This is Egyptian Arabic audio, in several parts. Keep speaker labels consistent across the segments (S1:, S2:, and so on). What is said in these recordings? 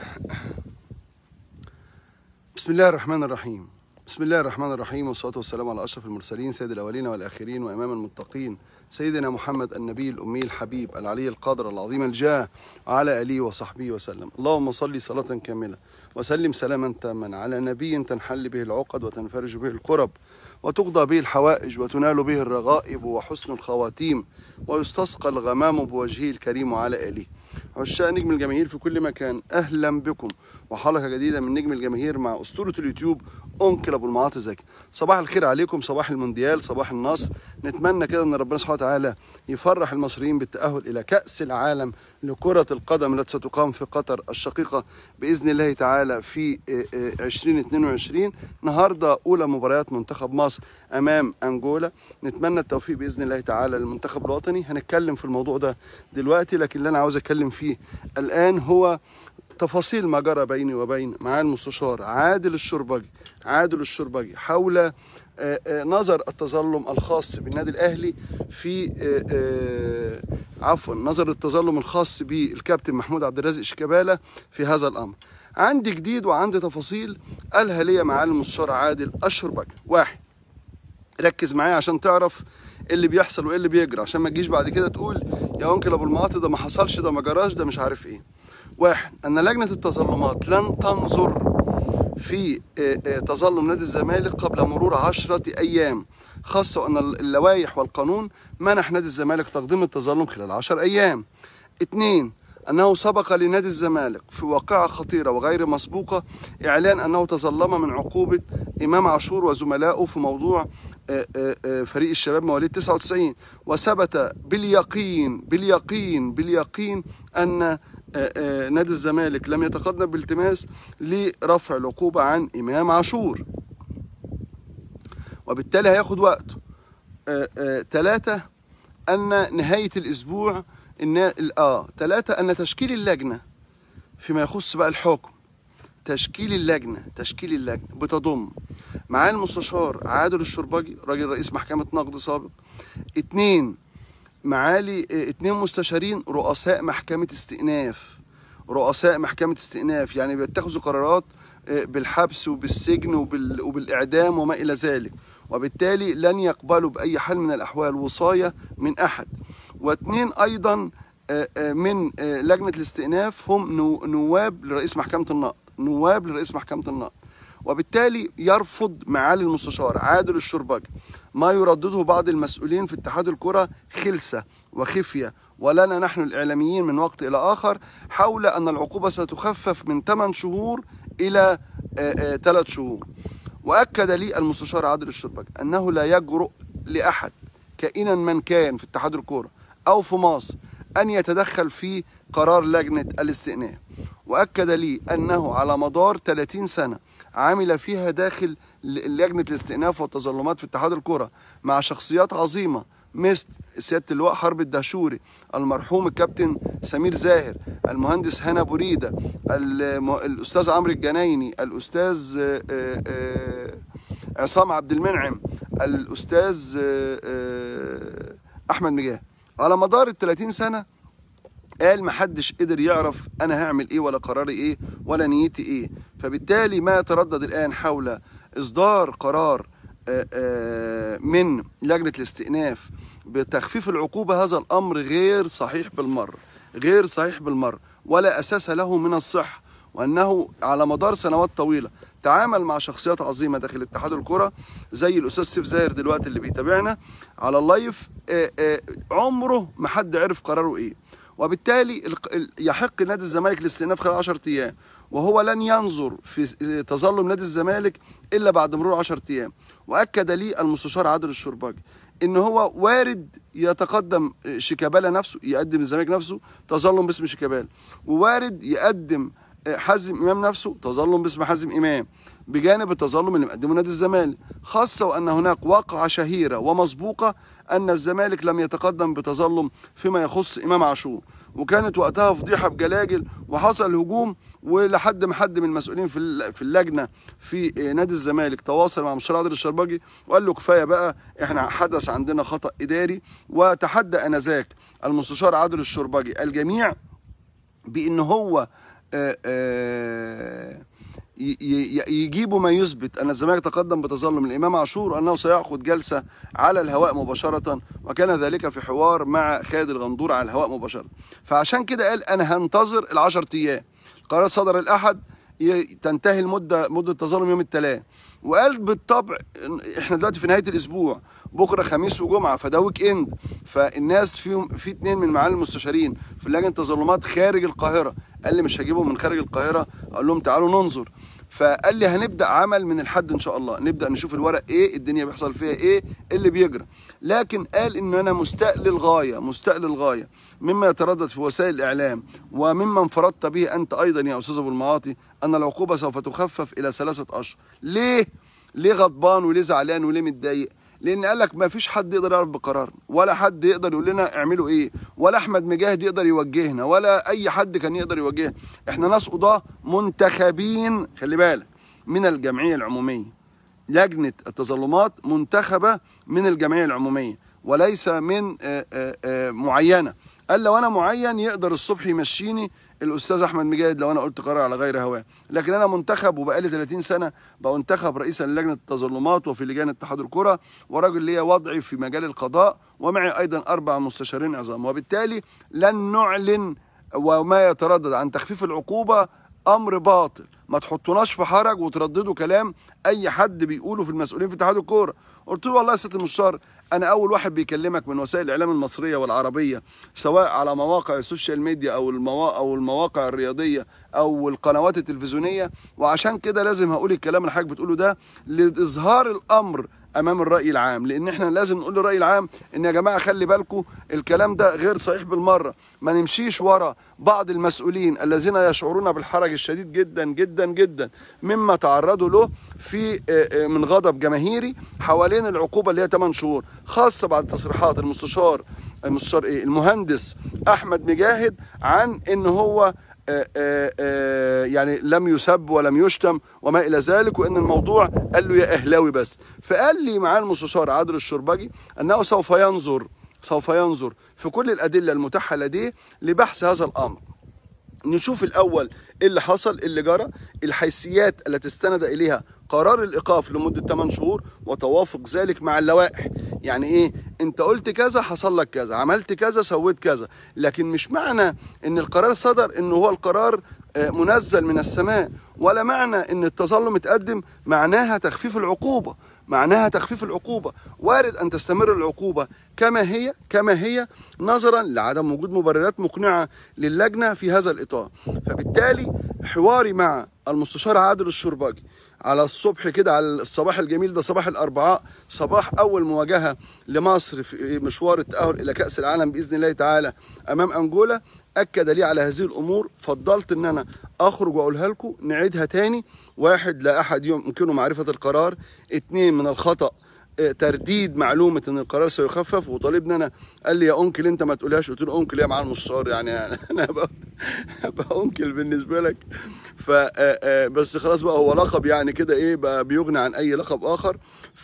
S1: بسم الله الرحمن الرحيم بسم الله الرحمن الرحيم والصلاة والسلام على أشرف المرسلين سيد الأولين والآخرين وإمام المتقين سيدنا محمد النبي الأمي الحبيب العلي القادر العظيم الجاه وعلى آله وصحبه وسلم اللهم صل صلاة كاملة وسلم سلاما تاما على نبي تنحل به العقد وتنفرج به الكرب وتقضى به الحوائج وتنال به الرغائب وحسن الخواتيم ويستسقى الغمام بوجهه الكريم وعلى آله عشاق نجم الجماهير في كل مكان اهلا بكم وحلقه جديده من نجم الجماهير مع اسطوره اليوتيوب انكل ابو المعاطي زكي صباح الخير عليكم صباح المونديال صباح النصر نتمنى كده ان ربنا سبحانه وتعالى يفرح المصريين بالتاهل الى كاس العالم لكره القدم التي ستقام في قطر الشقيقه باذن الله تعالى في 2022 النهارده اولى مباريات منتخب مصر امام انجولا نتمنى التوفيق باذن الله تعالى للمنتخب الوطني هنتكلم في الموضوع ده دلوقتي لكن اللي انا عاوز اتكلم فيه الان هو تفاصيل ما جرى بيني وبين مع المستشار عادل الشربجي عادل الشربجي حول آه، آه، نظر التظلم الخاص بالنادي الاهلي في آه، آه، عفوا نظر التظلم الخاص بالكابتن محمود عبد الرازق شيكابالا في هذا الامر عندي جديد وعندي تفاصيل قالها لي معالي المستشار عادل الشربجي واحد ركز معايا عشان تعرف إيه اللي بيحصل وايه اللي بيجرى عشان ما تجيش بعد كده تقول يا انكل ابو المعاطي ده ما حصلش ده ما جراش ده مش عارف ايه واحد ان لجنه التظلمات لن تنظر في آه، آه، تظلم نادي الزمالك قبل مرور عشرة أيام خاصة أن اللوائح والقانون منح نادي الزمالك تقديم التظلم خلال عشر أيام اثنين أنه سبق لنادي الزمالك في واقعة خطيرة وغير مسبوقة إعلان أنه تظلم من عقوبة إمام عاشور وزملائه في موضوع آه، آه، آه، فريق الشباب مواليد 99 وثبت باليقين باليقين باليقين أن آه، آه، نادي الزمالك لم يتقدم بالتماس لرفع العقوبة عن إمام عاشور وبالتالي هياخد وقته ثلاثة أن نهاية الأسبوع إن آه ثلاثة أن تشكيل اللجنة فيما يخص بقى الحكم تشكيل اللجنة تشكيل اللجنة بتضم معاه المستشار عادل الشربجي راجل رئيس محكمة نقد سابق اتنين معالي اه، اتنين مستشارين رؤساء محكمة استئناف رؤساء محكمة استئناف يعني بيتخذوا قرارات اه، بالحبس وبالسجن وبال... وبالإعدام وما إلى ذلك وبالتالي لن يقبلوا بأي حال من الأحوال وصاية من أحد واثنين أيضا اه، اه، من اه، لجنة الاستئناف هم نو- نواب لرئيس محكمة النقد نواب لرئيس محكمة النقد وبالتالي يرفض معالي المستشار عادل الشربجي ما يردده بعض المسؤولين في اتحاد الكرة خلسة وخفية ولنا نحن الإعلاميين من وقت إلى آخر حول أن العقوبة ستخفف من 8 شهور إلى 3 شهور وأكد لي المستشار عادل الشربجي أنه لا يجرؤ لأحد كائنا من كان في اتحاد الكرة أو في مصر أن يتدخل في قرار لجنة الاستئناف وأكد لي أنه على مدار 30 سنة عمل فيها داخل ل- لجنة الاستئناف والتظلمات في اتحاد الكرة مع شخصيات عظيمة مثل سيادة اللواء حرب الدهشوري المرحوم الكابتن سمير زاهر المهندس هنا بوريدة الم- الأستاذ عمرو الجنايني الأستاذ آه، آه، آه، عصام عبد المنعم الأستاذ آه، آه، أحمد مجاهد على مدار ال 30 سنة قال محدش قدر يعرف انا هعمل ايه ولا قراري ايه ولا نيتي ايه فبالتالي ما يتردد الان حول اصدار قرار آه، آه، من لجنة الاستئناف بتخفيف العقوبة هذا الامر غير صحيح بالمرة غير صحيح بالمرة ولا اساس له من الصحة وانه على مدار سنوات طويله تعامل مع شخصيات عظيمه داخل اتحاد الكره زي الاستاذ سيف زاهر دلوقتي اللي بيتابعنا على اللايف آه، آه، عمره ما حد عرف قراره ايه وبالتالي الق- ال- يحق نادي الزمالك الاستئناف خلال 10 ايام وهو لن ينظر في س- تظلم نادي الزمالك الا بعد مرور 10 ايام واكد لي المستشار عادل الشرباجي ان هو وارد يتقدم شيكابالا نفسه يقدم الزمالك نفسه تظلم باسم شيكابالا ووارد يقدم حازم امام نفسه تظلم باسم حازم امام بجانب التظلم اللي مقدمه نادي الزمالك خاصه وان هناك واقعه شهيره ومسبوقه ان الزمالك لم يتقدم بتظلم فيما يخص امام عاشور وكانت وقتها فضيحه بجلاجل وحصل هجوم ولحد ما حد من المسؤولين في الل- في اللجنه في نادي الزمالك تواصل مع مستشار عادل الشربجي وقال له كفايه بقى احنا حدث عندنا خطا اداري وتحدى انذاك المستشار عادل الشربجي الجميع بان هو آه، آه، ي- ي- يجيبوا ما يثبت ان الزمالك تقدم بتظلم الامام عاشور انه سيأخذ جلسه على الهواء مباشره وكان ذلك في حوار مع خالد الغندور على الهواء مباشره فعشان كده قال انا هنتظر العشر ايام القرار صدر الاحد ي- تنتهي المده مده التظلم يوم الثلاث وقال بالطبع إن احنا دلوقتي في نهايه الاسبوع بكره خميس وجمعه فده ويك اند فالناس فيهم في اتنين من معالي المستشارين في لجنه التظلمات خارج القاهره قال لي مش هجيبهم من خارج القاهره اقول لهم تعالوا ننظر فقال لي هنبدا عمل من الحد ان شاء الله نبدا نشوف الورق ايه الدنيا بيحصل فيها ايه إيه اللي بيجرى لكن قال ان انا مستاء للغايه مستاء للغايه مما يتردد في وسائل الاعلام ومما انفردت به انت ايضا يا استاذ ابو المعاطي ان العقوبه سوف تخفف الى ثلاثه اشهر ليه ليه غضبان وليه زعلان وليه متضايق لان قال لك ما فيش حد يقدر يعرف بقرارنا ولا حد يقدر يقول لنا اعملوا ايه ولا احمد مجاهد يقدر يوجهنا ولا اي حد كان يقدر يوجهنا احنا ناس قضاه منتخبين خلي بالك من الجمعيه العموميه لجنه التظلمات منتخبه من الجمعيه العموميه وليس من آه، آه، آه، معينه قال لو انا معين يقدر الصبح يمشيني الاستاذ احمد مجاهد لو انا قلت قرار على غير هواه لكن انا منتخب وبقالي 30 سنه بانتخب رئيسا للجنه التظلمات وفي لجان اتحاد الكره وراجل ليا وضعي في مجال القضاء ومعي ايضا اربع مستشارين عظام وبالتالي لن نعلن وما يتردد عن تخفيف العقوبه امر باطل ما تحطوناش في حرج وترددوا كلام اي حد بيقوله في المسؤولين في اتحاد الكوره قلت له والله يا سياده المستشار انا اول واحد بيكلمك من وسائل الاعلام المصريه والعربيه سواء على مواقع السوشيال ميديا او المواقع او المواقع الرياضيه او القنوات التلفزيونيه وعشان كده لازم هقول الكلام اللي حضرتك بتقوله ده لاظهار الامر امام الراي العام لان احنا لازم نقول للراي العام ان يا جماعه خلي بالكم الكلام ده غير صحيح بالمره ما نمشيش ورا بعض المسؤولين الذين يشعرون بالحرج الشديد جدا جدا جدا مما تعرضوا له في آه، آه، من غضب جماهيري حوالين العقوبه اللي هي 8 شهور خاصه بعد تصريحات المستشار المستشار ايه المهندس احمد مجاهد عن ان هو آه، آه، آه، يعني لم يسب ولم يشتم وما الى ذلك وان الموضوع قال له يا اهلاوي بس فقال لي معاه المستشار عادل الشربجي انه سوف ينظر سوف ينظر في كل الادله المتاحه لديه لبحث هذا الامر نشوف الاول ايه اللي حصل إيه اللي جرى الحيثيات التي استند اليها قرار الايقاف لمده 8 شهور وتوافق ذلك مع اللوائح يعني ايه انت قلت كذا حصل لك كذا عملت كذا سويت كذا لكن مش معنى ان القرار صدر انه هو القرار آه، منزل من السماء ولا معنى ان التظلم اتقدم معناها تخفيف العقوبه معناها تخفيف العقوبة وارد أن تستمر العقوبة كما هي كما هي نظرا لعدم وجود مبررات مقنعة للجنة في هذا الإطار فبالتالي حواري مع المستشار عادل الشرباجي على الصبح كده على الصباح الجميل ده صباح الأربعاء صباح أول مواجهة لمصر في مشوار التأهل إلى كأس العالم بإذن الله تعالى أمام أنجولا أكد لي على هذه الأمور فضلت إن أنا أخرج وأقولها لكم نعيدها تاني واحد لا أحد يمكنه معرفة القرار اتنين من الخطأ آه، ترديد معلومه ان القرار سيخفف وطالبني انا قال لي يا انكل انت ما تقولهاش قلت له انكل يا معالي المستشار يعني انا هبقى هبقى انكل بالنسبه لك ف آه، آه، بس خلاص بقى هو لقب يعني كده ايه بقى بيغني عن اي لقب اخر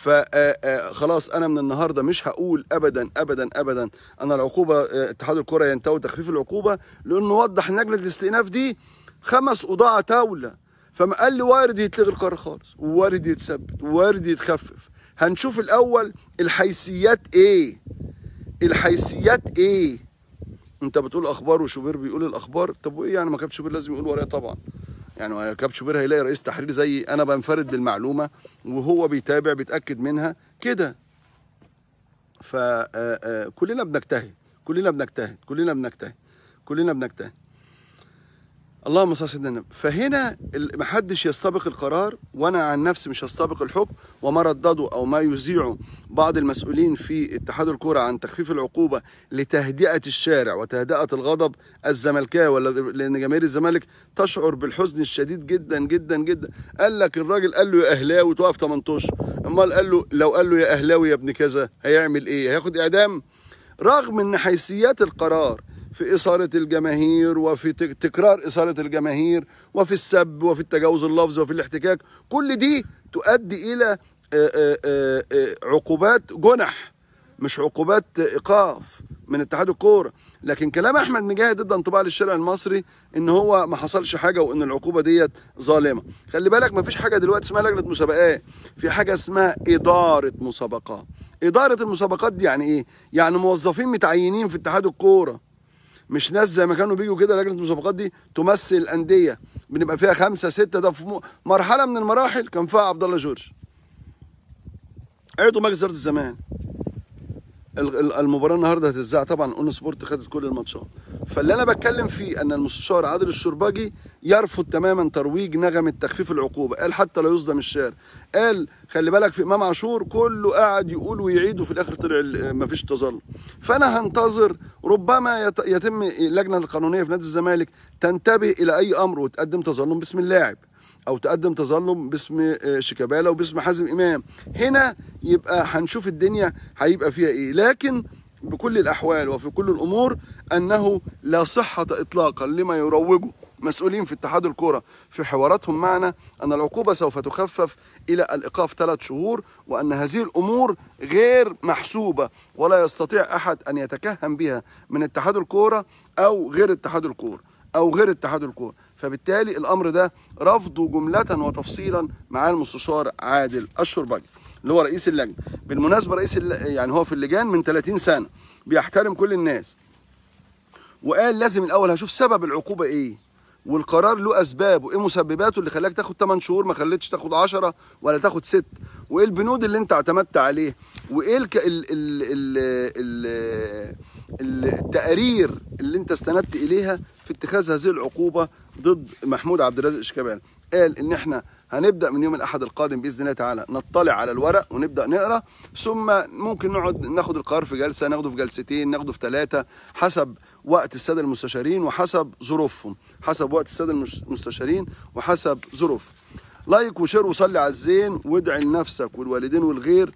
S1: فخلاص انا من النهارده مش هقول ابدا ابدا ابدا ان العقوبه آه، اتحاد الكره ينتهي تخفيف العقوبه لانه وضح ان لجنه الاستئناف دي خمس قضاة تاولة فما قال لي وارد يتلغي القرار خالص وارد يتثبت وارد يتخفف هنشوف الاول الحيثيات ايه الحيثيات ايه انت بتقول اخبار وشوبير بيقول الاخبار طب وايه يعني ما كابتن شوبير لازم يقول ورايا طبعا يعني ما كابتن شوبير هيلاقي رئيس تحرير زي انا بنفرد بالمعلومه وهو بيتابع بيتاكد منها كده فكلنا بنجتهد كلنا بنجتهد كلنا بنجتهد كلنا بنجتهد اللهم صل على سيدنا النبي فهنا ال- محدش يستبق القرار وانا عن نفسي مش هستبق الحكم وما ردده او ما يذيعه بعض المسؤولين في اتحاد الكره عن تخفيف العقوبه لتهدئه الشارع وتهدئه الغضب الزملكاوي ولا لان جماهير الزمالك تشعر بالحزن الشديد جدا جدا جدا قال لك الراجل قال له يا اهلاوي توقف 18 امال قال له لو قال له يا اهلاوي يا ابن كذا هيعمل ايه هياخد اعدام رغم ان حيثيات القرار في إثارة الجماهير وفي تك- تكرار إثارة الجماهير وفي السب وفي التجاوز اللفظي وفي الاحتكاك كل دي تؤدي إلى آه، آه، آه، آه، عقوبات جنح مش عقوبات إيقاف من اتحاد الكورة لكن كلام احمد مجاهد ضد انطباع للشارع المصري ان هو ما حصلش حاجه وان العقوبه ديت ظالمه خلي بالك ما فيش حاجه دلوقتي اسمها لجنه مسابقات في حاجه اسمها اداره مسابقات اداره المسابقات دي يعني ايه يعني موظفين متعينين في اتحاد الكوره مش ناس زي ما كانوا بيجوا كده لجنه المسابقات دي تمثل الانديه بنبقى فيها خمسه سته ده في م- مرحله من المراحل كان فيها عبد الله جورج عضو مجلس اداره الزمان ال- ال- المباراه النهارده هتتذاع طبعا اون سبورت خدت كل الماتشات فاللي انا بتكلم فيه ان المستشار عادل الشرباجي يرفض تماما ترويج نغمه تخفيف العقوبه قال حتى لا يصدم الشارع قال خلي بالك في امام عاشور كله قاعد يقول ويعيد وفي الاخر طلع ال- مفيش تظلم فانا هنتظر ربما يت- يتم اللجنه القانونيه في نادي الزمالك تنتبه الى اي امر وتقدم تظلم باسم اللاعب او تقدم تظلم باسم آه، شيكابالا وباسم حازم امام هنا يبقى هنشوف الدنيا هيبقى فيها ايه لكن بكل الاحوال وفي كل الامور انه لا صحه اطلاقا لما يروجه مسؤولين في اتحاد الكرة في حواراتهم معنا أن العقوبة سوف تخفف إلى الإيقاف ثلاث شهور وأن هذه الأمور غير محسوبة ولا يستطيع أحد أن يتكهن بها من اتحاد الكرة أو غير اتحاد الكرة او غير اتحاد الكوره فبالتالي الامر ده رفضه جمله وتفصيلا مع المستشار عادل الشربجي اللي هو رئيس اللجنه بالمناسبه رئيس الل... يعني هو في اللجان من 30 سنه بيحترم كل الناس وقال لازم الاول هشوف سبب العقوبه ايه والقرار له اسباب وايه مسبباته اللي خلاك تاخد 8 شهور ما خليتش تاخد 10 ولا تاخد 6 وايه البنود اللي انت اعتمدت عليه وايه الك... ال... ال... ال... ال... ال- التقارير اللي انت استندت اليها في اتخاذ هذه العقوبه ضد محمود عبد الرازق شيكابالا قال ان احنا هنبدا من يوم الاحد القادم باذن الله تعالى نطلع على الورق ونبدا نقرا ثم ممكن نقعد ناخد القرار في جلسه ناخده في جلستين ناخده في ثلاثه حسب وقت الساده المستشارين وحسب ظروفهم حسب وقت الساده المش- المستشارين وحسب ظروفهم لايك وشير وصلي على الزين وادعي لنفسك والوالدين والغير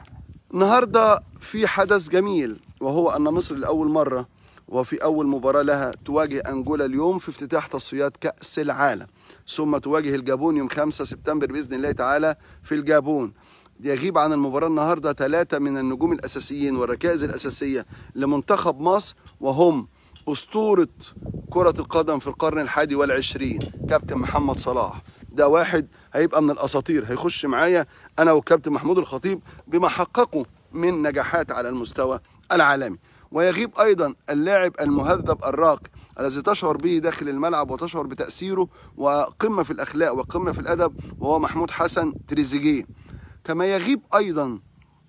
S1: النهارده في حدث جميل وهو ان مصر لاول مره وفي اول مباراه لها تواجه انجولا اليوم في افتتاح تصفيات كاس العالم ثم تواجه الجابون يوم 5 سبتمبر باذن الله تعالى في الجابون يغيب عن المباراة النهاردة ثلاثة من النجوم الأساسيين والركائز الأساسية لمنتخب مصر وهم أسطورة كرة القدم في القرن الحادي والعشرين كابتن محمد صلاح ده واحد هيبقى من الاساطير هيخش معايا انا والكابتن محمود الخطيب بما حققه من نجاحات على المستوى العالمي ويغيب ايضا اللاعب المهذب الراقي الذي تشعر به داخل الملعب وتشعر بتاثيره وقمه في الاخلاق وقمه في الادب وهو محمود حسن تريزيجيه كما يغيب ايضا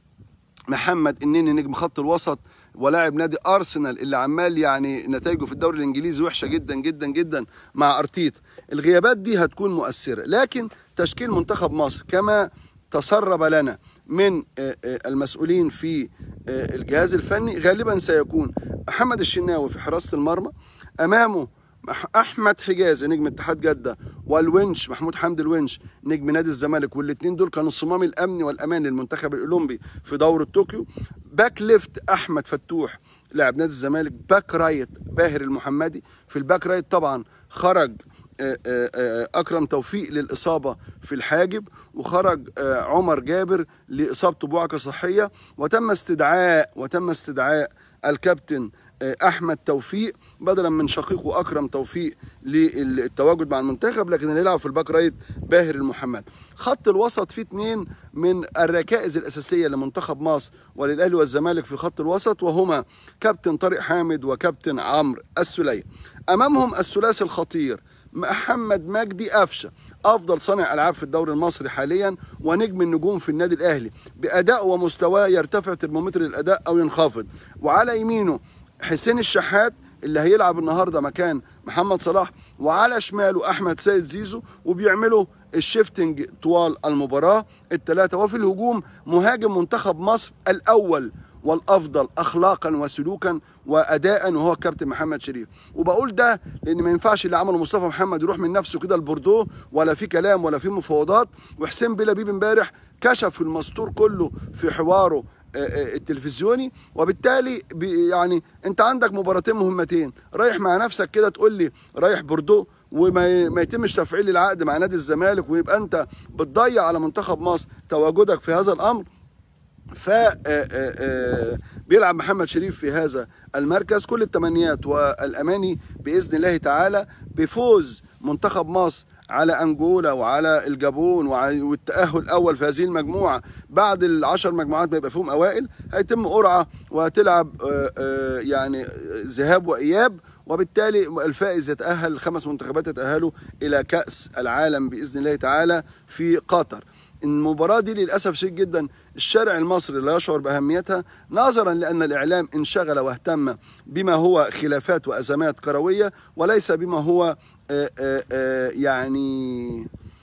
S1: محمد النني نجم خط الوسط ولاعب نادي ارسنال اللي عمال يعني نتائجه في الدوري الانجليزي وحشه جدا جدا جدا مع ارتيت الغيابات دي هتكون مؤثره لكن تشكيل منتخب مصر كما تسرب لنا من آه، آه، المسؤولين في آه، الجهاز الفني غالبا سيكون محمد الشناوي في حراسه المرمى امامه مح- احمد حجازي نجم اتحاد جده والونش محمود حمدي الونش نجم نادي الزمالك والاثنين دول كانوا الصمام الامني والامان للمنتخب الاولمبي في دوره طوكيو باك ليفت احمد فتوح لاعب نادي الزمالك باك رايت باهر المحمدي في الباك رايت طبعا خرج آه، آه، آه، اكرم توفيق للاصابه في الحاجب وخرج آه، عمر جابر لاصابته بوعكه صحيه وتم استدعاء وتم استدعاء الكابتن آه، احمد توفيق بدلا من شقيقه اكرم توفيق للتواجد مع المنتخب لكن اللي يلعب في الباك رايت باهر المحمد خط الوسط فيه اثنين من الركائز الاساسيه لمنتخب مصر وللاهلي والزمالك في خط الوسط وهما كابتن طارق حامد وكابتن عمرو السليم امامهم الثلاثي الخطير محمد مجدي قفشه افضل صانع العاب في الدوري المصري حاليا ونجم النجوم في النادي الاهلي باداء ومستواه يرتفع ترمومتر الاداء او ينخفض وعلى يمينه حسين الشحات اللي هيلعب النهارده مكان محمد صلاح وعلى شماله احمد سيد زيزو وبيعملوا الشيفتنج طوال المباراه الثلاثه وفي الهجوم مهاجم منتخب مصر الاول والافضل اخلاقا وسلوكا واداء وهو الكابتن محمد شريف وبقول ده لان ما ينفعش اللي عمله مصطفى محمد يروح من نفسه كده لبوردو ولا في كلام ولا في مفاوضات وحسين بلبيب امبارح كشف المستور كله في حواره آه، آه، التلفزيوني وبالتالي بي- يعني انت عندك مباراتين مهمتين رايح مع نفسك كده تقول لي رايح بوردو وما ي- ما يتمش تفعيل العقد مع نادي الزمالك ويبقى انت بتضيع على منتخب مصر تواجدك في هذا الامر ف آه، آه، آه، بيلعب محمد شريف في هذا المركز كل التمنيات والاماني باذن الله تعالى بفوز منتخب مصر على انجولا وعلى الجابون وع- والتاهل الاول في هذه المجموعه بعد العشر مجموعات ما يبقى فيهم اوائل هيتم قرعه وهتلعب آه، آه، يعني ذهاب واياب وبالتالي الفائز يتاهل الخمس منتخبات يتاهلوا الى كاس العالم باذن الله تعالى في قطر المباراة دي للأسف شديد جدا الشارع المصري لا يشعر بأهميتها نظرا لأن الإعلام انشغل واهتم بما هو خلافات وأزمات كروية وليس بما هو آه، آه، آه، يعني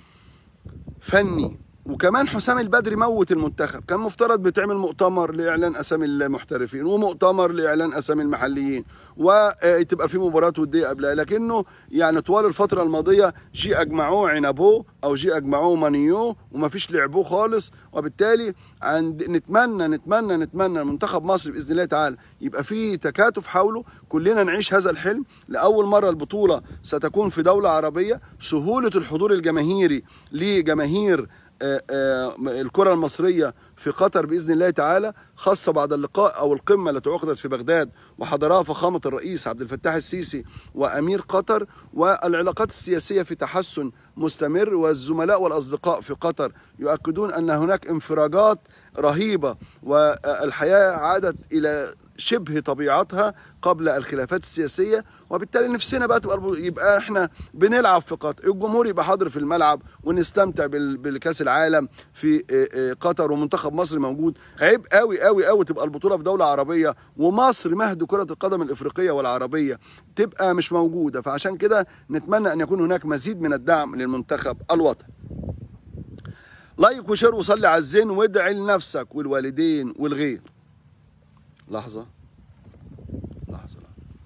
S1: فني وكمان حسام البدري موت المنتخب كان مفترض بتعمل مؤتمر لاعلان اسامي المحترفين ومؤتمر لاعلان اسامي المحليين وتبقى في مباراه وديه قبلها لكنه يعني طوال الفتره الماضيه جي اجمعوه عنبوه او جي اجمعوه مانيو ومفيش لعبوه خالص وبالتالي عند نتمنى نتمنى نتمنى منتخب مصر باذن الله تعالى يبقى في تكاتف حوله كلنا نعيش هذا الحلم لاول مره البطوله ستكون في دوله عربيه سهوله الحضور الجماهيري لجماهير آه، آه، الكرة المصرية في قطر بإذن الله تعالى خاصة بعد اللقاء أو القمة التي عقدت في بغداد وحضرها فخامة الرئيس عبد الفتاح السيسي وأمير قطر والعلاقات السياسية في تحسن مستمر والزملاء والأصدقاء في قطر يؤكدون أن هناك انفراجات رهيبة والحياة عادت إلى شبه طبيعتها قبل الخلافات السياسيه وبالتالي نفسنا بقى تبقى يبقى احنا بنلعب في قطر الجمهور يبقى حاضر في الملعب ونستمتع بال- بالكاس العالم في اه، اه، قطر ومنتخب مصر موجود عيب قوي قوي قوي تبقى البطوله في دوله عربيه ومصر مهد كره القدم الافريقيه والعربيه تبقى مش موجوده فعشان كده نتمنى ان يكون هناك مزيد من الدعم للمنتخب الوطني لايك وشير وصلي على الزين وادعي لنفسك والوالدين والغير لحظة لحظة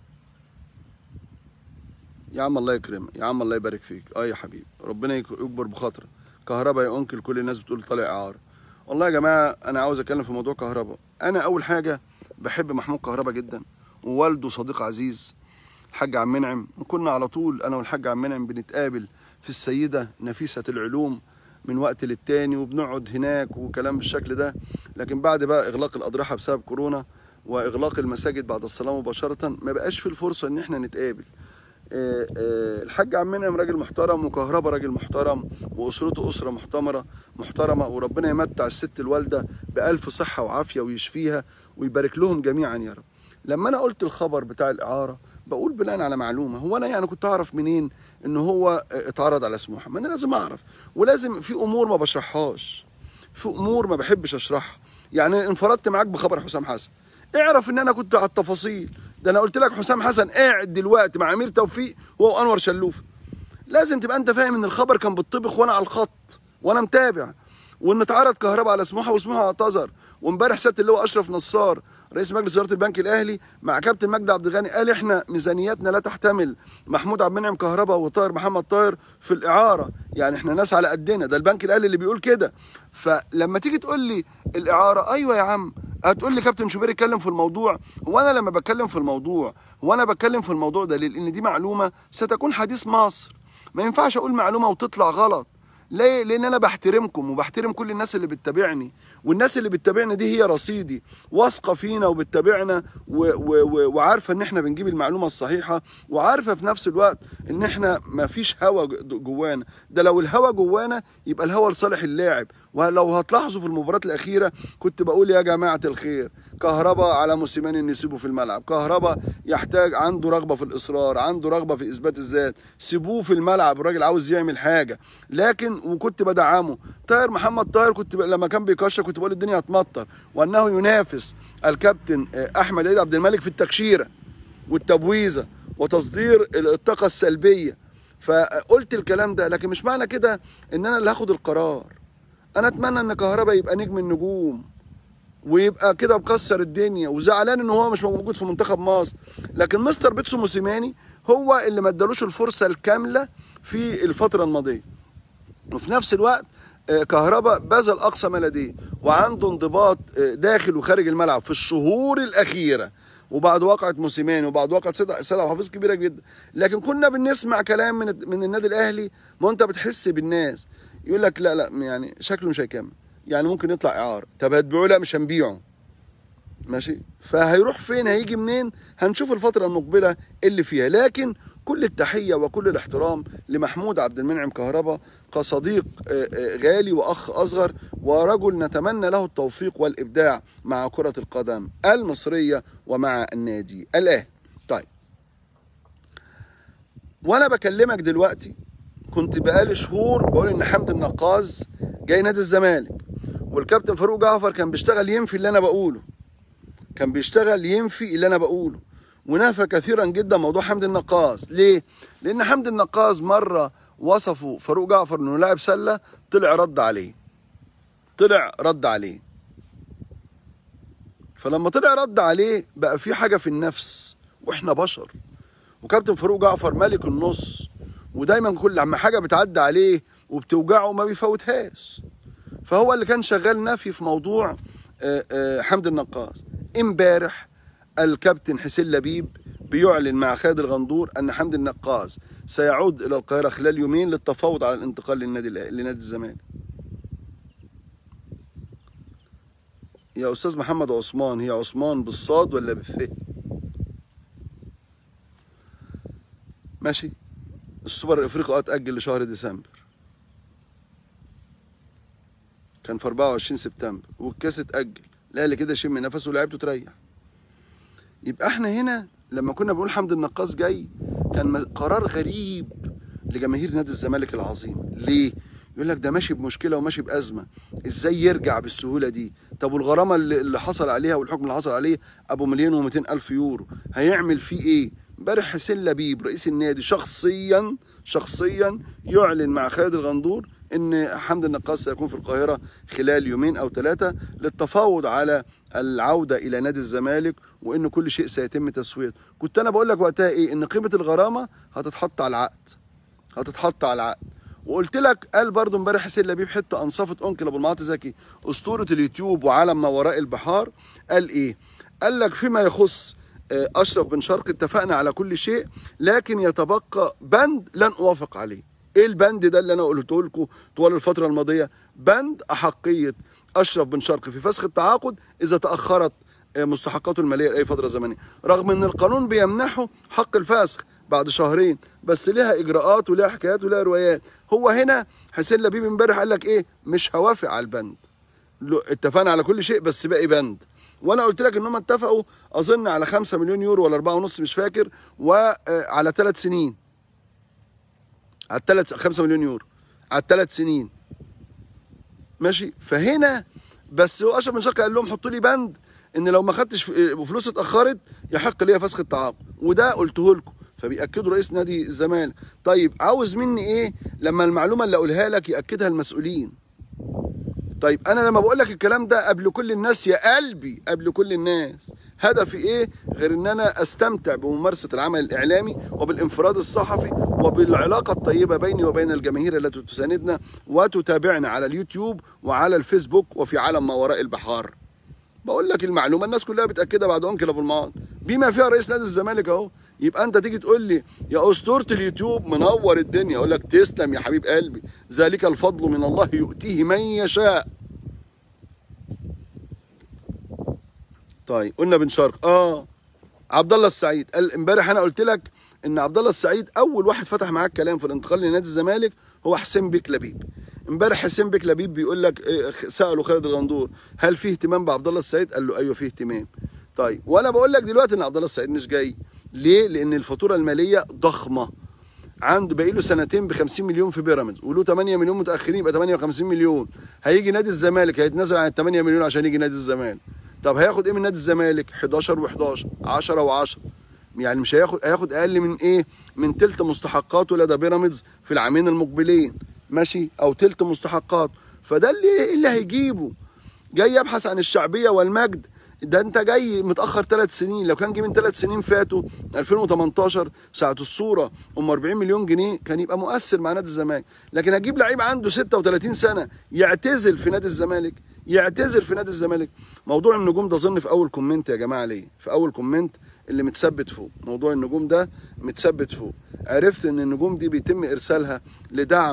S1: يا عم الله يكرمك يا عم الله يبارك فيك اه يا حبيبي ربنا يك- يكبر بخاطرك كهرباء يا انكل كل الناس بتقول طالع اعاره والله يا جماعه انا عاوز اتكلم في موضوع كهرباء انا اول حاجه بحب محمود كهرباء جدا ووالده صديق عزيز الحاج عم منعم وكنا على طول انا والحاج عم منعم بنتقابل في السيده نفيسه العلوم من وقت للتاني وبنقعد هناك وكلام بالشكل ده لكن بعد بقى اغلاق الاضرحه بسبب كورونا واغلاق المساجد بعد الصلاه مباشره ما بقاش في الفرصه ان احنا نتقابل آه، آه، الحاج عم منعم راجل محترم وكهربا راجل محترم واسرته اسره محتمره محترمه وربنا يمتع الست الوالده بالف صحه وعافيه ويشفيها ويبارك لهم جميعا يا رب لما انا قلت الخبر بتاع الاعاره بقول بناء على معلومه هو انا يعني كنت اعرف منين ان هو آه، اتعرض على سموحه ما انا لازم اعرف ولازم في امور ما بشرحهاش في امور ما بحبش اشرحها يعني انفردت معاك بخبر حسام حسن اعرف ان انا كنت على التفاصيل ده انا قلت لك حسام حسن قاعد دلوقتي مع امير توفيق هو انور شلوف لازم تبقى انت فاهم ان الخبر كان بيطبخ وانا على الخط وانا متابع وان اتعرض كهرباء على سموحه وسموحه اعتذر وامبارح سياده اللواء اشرف نصار رئيس مجلس اداره البنك الاهلي مع كابتن مجدي عبد الغني قال احنا ميزانيتنا لا تحتمل محمود عبد المنعم كهرباء وطاهر محمد طاهر في الاعاره يعني احنا ناس على قدنا ده البنك الاهلي اللي بيقول كده فلما تيجي تقول لي الاعاره ايوه يا عم هتقول لي كابتن شوبير اتكلم في الموضوع وانا لما بتكلم في الموضوع وانا بتكلم في الموضوع ده لان دي معلومه ستكون حديث مصر ما ينفعش اقول معلومه وتطلع غلط ليه؟ لان انا بحترمكم وبحترم كل الناس اللي بتتابعني والناس اللي بتتابعنا دي هي رصيدي واثقه فينا وبتتابعنا و- و- و- وعارفه ان احنا بنجيب المعلومه الصحيحه وعارفه في نفس الوقت ان احنا ما فيش هوا ج- جوانا ده لو الهوا جوانا يبقى الهوا لصالح اللاعب ولو هتلاحظوا في المباراه الاخيره كنت بقول يا جماعه الخير كهربا على موسيماني انه يسيبه في الملعب كهربا يحتاج عنده رغبه في الاصرار عنده رغبه في اثبات الذات سيبوه في الملعب الراجل عاوز يعمل حاجه لكن وكنت بدعمه طاهر محمد طاهر كنت ب... لما كان بيكشر كنت بقول الدنيا هتمطر وانه ينافس الكابتن آه، احمد عيد عبد الملك في التكشيره والتبويزه وتصدير الطاقه السلبيه فقلت الكلام ده لكن مش معنى كده ان انا اللي هاخد القرار انا اتمنى ان كهربا يبقى نجم النجوم ويبقى كده مكسر الدنيا وزعلان ان هو مش موجود في منتخب مصر لكن مستر بيتسو موسيماني هو اللي ما ادالوش الفرصه الكامله في الفتره الماضيه وفي نفس الوقت آه، كهربا بذل اقصى ما لديه وعنده انضباط آه، داخل وخارج الملعب في الشهور الاخيره وبعد واقعة موسيماني وبعد واقعة سيد سيد عبد الحفيظ كبيرة جدا لكن كنا بنسمع كلام من من النادي الاهلي ما انت بتحس بالناس يقول لك لا لا يعني شكله مش هيكمل يعني ممكن يطلع اعاره طب هتبيعوه لا مش هنبيعه ماشي فهيروح فين هيجي منين هنشوف الفتره المقبله اللي فيها لكن كل التحيه وكل الاحترام لمحمود عبد المنعم كهربا كصديق آه، آه، غالي واخ اصغر ورجل نتمنى له التوفيق والابداع مع كره القدم المصريه ومع النادي الاهلي طيب وانا بكلمك دلوقتي كنت بقالي شهور بقول ان حمد النقاز جاي نادي الزمالك والكابتن فاروق جعفر كان بيشتغل ينفي اللي انا بقوله كان بيشتغل ينفي اللي انا بقوله ونفى كثيرا جدا موضوع حمد النقاز ليه لان حمد النقاز مره وصفه فاروق جعفر انه لاعب سله طلع رد عليه طلع رد عليه فلما طلع رد عليه بقى في حاجه في النفس واحنا بشر وكابتن فاروق جعفر ملك النص ودايما كل لما حاجه بتعدي عليه وبتوجعه ما بيفوتهاش فهو اللي كان شغال نفي في موضوع آه، آه، حمد النقاز امبارح الكابتن حسين لبيب بيعلن مع خالد الغندور ان حمد النقاز سيعود الى القاهره خلال يومين للتفاوض على الانتقال للنادي الأهلي- لنادي الزمالك يا استاذ محمد عثمان هي عثمان بالصاد ولا بالثاء ماشي السوبر الافريقي اه اتاجل لشهر ديسمبر كان في 24 سبتمبر والكاس اتاجل الاهلي كده شم نفسه ولعبته تريح يبقى احنا هنا لما كنا بنقول حمد النقاص جاي كان م- قرار غريب لجماهير نادي الزمالك العظيم ليه يقول لك ده ماشي بمشكله وماشي بازمه ازاي يرجع بالسهوله دي طب والغرامه اللي اللي حصل عليها والحكم اللي حصل عليه ابو مليون و200 الف يورو هيعمل فيه ايه امبارح حسين لبيب رئيس النادي شخصيا شخصيا يعلن مع خالد الغندور ان حمد النقاص سيكون في القاهره خلال يومين او ثلاثه للتفاوض على العوده الى نادي الزمالك وان كل شيء سيتم تسويته كنت انا بقول لك وقتها ايه ان قيمه الغرامه هتتحط على العقد هتتحط على العقد وقلت لك قال برضو امبارح حسين لبيب حته انصفت انكل ابو المعاطي زكي اسطوره اليوتيوب وعالم ما وراء البحار قال ايه قال لك فيما يخص آه، اشرف بن شرقي اتفقنا على كل شيء لكن يتبقى بند لن اوافق عليه ايه البند ده اللي انا قلته لكم طوال الفتره الماضيه بند احقيه اشرف بن شرقي في فسخ التعاقد اذا تاخرت آه، مستحقاته الماليه لاي فتره زمنيه رغم ان القانون بيمنحه حق الفسخ بعد شهرين بس ليها اجراءات وليها حكايات وليها روايات هو هنا حسين لبيب امبارح قال لك ايه مش هوافق على البند لو- اتفقنا على كل شيء بس باقي بند وانا قلت لك ان هم اتفقوا اظن على 5 مليون يورو ولا 4 ونص مش فاكر وعلى ثلاث سنين على الثلاث 5 مليون يورو على الثلاث سنين ماشي فهنا بس هو اشرف بن شرقي قال لهم حطوا لي بند ان لو ما خدتش ف- وفلوس اتاخرت يحق ليا فسخ التعاقد وده قلته لكم فبياكدوا رئيس نادي الزمالك طيب عاوز مني ايه لما المعلومه اللي اقولها لك ياكدها المسؤولين طيب انا لما بقول لك الكلام ده قبل كل الناس يا قلبي قبل كل الناس هدفي ايه غير ان انا استمتع بممارسه العمل الاعلامي وبالانفراد الصحفي وبالعلاقه الطيبه بيني وبين الجماهير التي تساندنا وتتابعنا على اليوتيوب وعلى الفيسبوك وفي عالم ما وراء البحار بقول لك المعلومه الناس كلها بتاكدها بعد انكل ابو المعاط بما فيها رئيس نادي الزمالك اهو يبقى انت تيجي تقول لي يا اسطوره اليوتيوب منور الدنيا اقول لك تسلم يا حبيب قلبي ذلك الفضل من الله يؤتيه من يشاء طيب قلنا بن شرق اه عبد الله السعيد قال امبارح انا قلت لك ان عبد الله السعيد اول واحد فتح معاك كلام في الانتقال لنادي الزمالك هو حسين بيك لبيب امبارح حسين بيك لبيب بيقول لك إيه، سالوا خالد الغندور هل في اهتمام بعبد الله السعيد قال له ايوه في اهتمام طيب وانا بقول لك دلوقتي ان عبد الله السعيد مش جاي ليه لان الفاتوره الماليه ضخمه عنده باقي له سنتين ب 50 مليون في بيراميدز وله 8 مليون متاخرين يبقى 58 مليون هيجي نادي الزمالك هيتنازل عن ال 8 مليون عشان يجي نادي الزمالك طب هياخد ايه من نادي الزمالك 11 و11 10 و10 يعني مش هياخد هياخد اقل من ايه من تلت مستحقاته لدى بيراميدز في العامين المقبلين ماشي او تلت مستحقاته فده اللي اللي هيجيبه جاي يبحث عن الشعبيه والمجد ده انت جاي متاخر ثلاث سنين لو كان جه من ثلاث سنين فاتوا 2018 ساعه الصوره ام 40 مليون جنيه كان يبقى مؤثر مع نادي الزمالك لكن هجيب لعيب عنده 36 سنه يعتزل في نادي الزمالك يعتزل في نادي الزمالك موضوع النجوم ده ظن في اول كومنت يا جماعه ليه في اول كومنت اللي متثبت فوق موضوع النجوم ده متثبت فوق عرفت ان النجوم دي بيتم ارسالها لدعم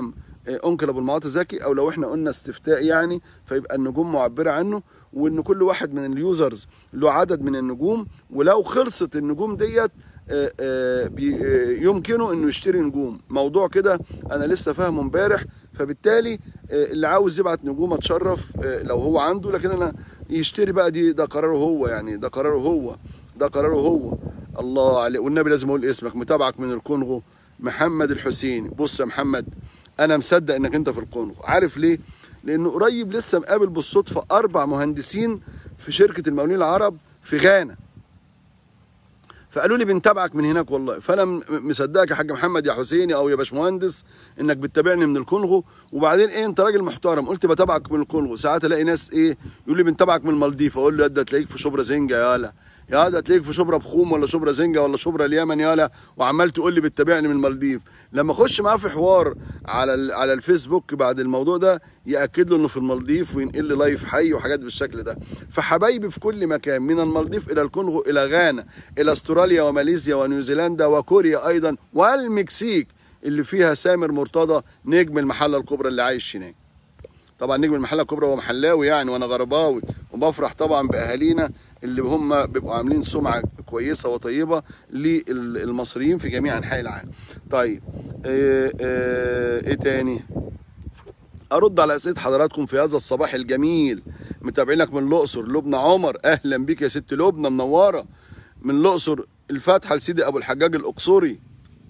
S1: آه، انكل ابو المعاطي زكي او لو احنا قلنا استفتاء يعني فيبقى النجوم معبره عنه وان كل واحد من اليوزرز له عدد من النجوم ولو خلصت النجوم ديت آه، آه، بي- آه، يمكنه انه يشتري نجوم موضوع كده انا لسه فاهمه امبارح فبالتالي آه، اللي عاوز يبعت نجوم اتشرف آه، لو هو عنده لكن انا يشتري بقى دي ده قراره هو يعني ده قراره هو ده قراره هو الله عليه والنبي لازم اقول اسمك متابعك من الكونغو محمد الحسيني بص يا محمد انا مصدق انك انت في الكونغو عارف ليه لانه قريب لسه مقابل بالصدفه اربع مهندسين في شركه المقاولين العرب في غانا فقالوا لي بنتابعك من هناك والله فانا م- مصدقك يا حاج محمد يا حسيني او يا باشمهندس انك بتتابعني من الكونغو وبعدين ايه انت راجل محترم قلت بتابعك من الكونغو ساعات الاقي ناس ايه يقول لي بنتابعك من المالديف اقول له يا ده تلاقيك في شبرا زنجه يالا يا ده تلاقيك في شبرا بخوم ولا شبرا زنجه ولا شبرا اليمن يالا وعمال تقول لي بتتابعني من المالديف لما اخش معاه في حوار على ال- على الفيسبوك بعد الموضوع ده ياكد له انه في المالديف وينقل لي لايف حي وحاجات بالشكل ده فحبايبي في كل مكان من المالديف الى الكونغو الى غانا الى استراليا وماليزيا ونيوزيلندا وكوريا ايضا والمكسيك اللي فيها سامر مرتضى نجم المحله الكبرى اللي عايش هناك طبعا نجم المحله الكبرى هو محلاوي يعني وانا غرباوي وبفرح طبعا باهالينا اللي هم بيبقوا عاملين سمعه كويسه وطيبه للمصريين في جميع انحاء العالم. طيب ايه, ايه, إيه تاني؟ ارد على اسئله حضراتكم في هذا الصباح الجميل متابعينك من الاقصر لبنى عمر اهلا بيك يا ست لبنى منوره من الاقصر الفاتحه لسيدي ابو الحجاج الاقصري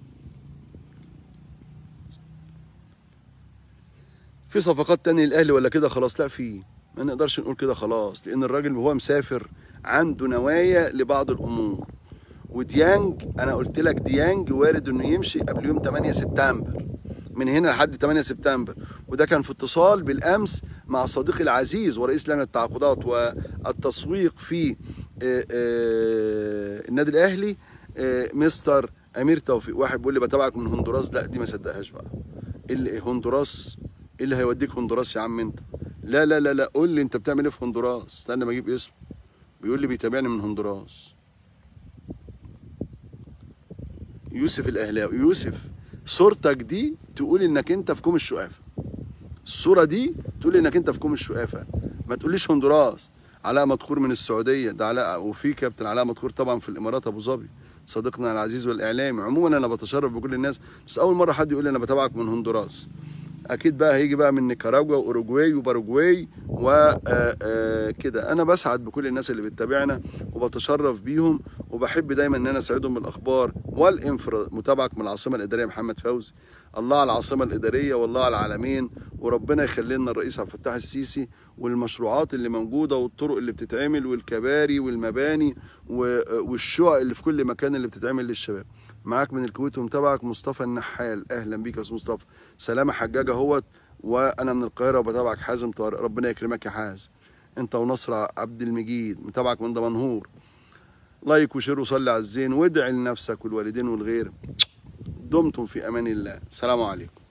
S1: في صفقات تانية للاهلي ولا كده خلاص لا في ما نقدرش نقول كده خلاص لان الراجل وهو مسافر عنده نوايا لبعض الامور وديانج انا قلت لك ديانج وارد انه يمشي قبل يوم 8 سبتمبر من هنا لحد 8 سبتمبر وده كان في اتصال بالامس مع صديقي العزيز ورئيس لجنه التعاقدات والتسويق في آه، آه، النادي الاهلي آه، مستر امير توفيق واحد بيقول لي بتابعك من هندوراس لا دي ما صدقهاش بقى ايه اللي إيه هندوراس ايه اللي هيوديك هندوراس يا عم انت لا لا لا لا قول لي انت بتعمل ايه في هندوراس استنى ما اجيب اسمه بيقول لي بيتابعني من هندوراس يوسف الاهلاوي يوسف صورتك دي تقول انك انت في كوم الشقافه الصوره دي تقول انك انت في كوم الشقافه ما تقوليش هندوراس علاء مدخور من السعوديه ده علاء وفي كابتن علاء مدخور طبعا في الامارات ابو ظبي صديقنا العزيز والاعلامي عموما انا بتشرف بكل الناس بس اول مره حد يقول لي انا بتابعك من هندوراس اكيد بقى هيجي بقى من نيكاراجوا واوروجواي وباراجواي وكده انا بسعد بكل الناس اللي بتتابعنا وبتشرف بيهم وبحب دايما ان انا اسعدهم بالاخبار والانفراد متابعك من العاصمه الاداريه محمد فوزي الله على العاصمه الاداريه والله على العالمين وربنا يخلي لنا الرئيس عبد الفتاح السيسي والمشروعات اللي موجوده والطرق اللي بتتعمل والكباري والمباني و- والشقق اللي في كل مكان اللي بتتعمل للشباب معاك من الكويت ومتابعك مصطفى النحال اهلا بيك يا استاذ مصطفى سلامه حجاجه اهوت وانا من القاهره وبتابعك حازم طارق ربنا يكرمك يا حازم انت ونصر عبد المجيد متابعك من دمنهور لايك وشير وصلي على الزين وادعي لنفسك والوالدين والغير دمتم في امان الله سلام عليكم